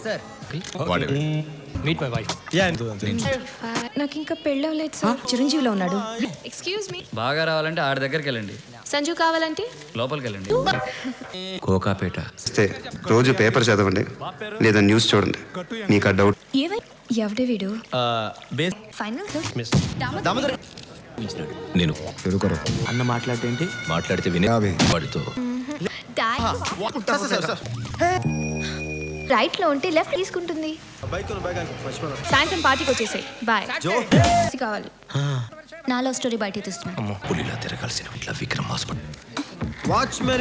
sir వాడే meet my wife నాకు ఇంకా పెళ్ళి అవ్వలేదు సార్ చిరంజీవిలో ఉన్నాడు ఎక్స్క్యూజ్ మీ బాగా రావాలంటే ఆడి దగ్గరికి వెళ్ళండి సంజు కావాలంటే లోపలికి వెళ్ళండి కోకాపేట వస్తే రోజు పేపర్ చదవండి లేదా న్యూస్ చూడండి మీకు ఆ డౌట్ ఏవై ఎవడే వీడు ఫైనల్ నేను అన్న మాట్లాడేంటి మాట్లాడితే వినే వాడితో రైట్ లో ఉంటే లెఫ్ట్ తీసుకుంటుంది సాయంత్రం పార్టీకి వచ్చేసాయి బాయ్ కావాలి నాలో స్టోరీ బయట తీస్తున్నా పులిలా తిరగాల్సిన ఇట్లా విక్రమ్ హాస్పిటల్ వాచ్మెన్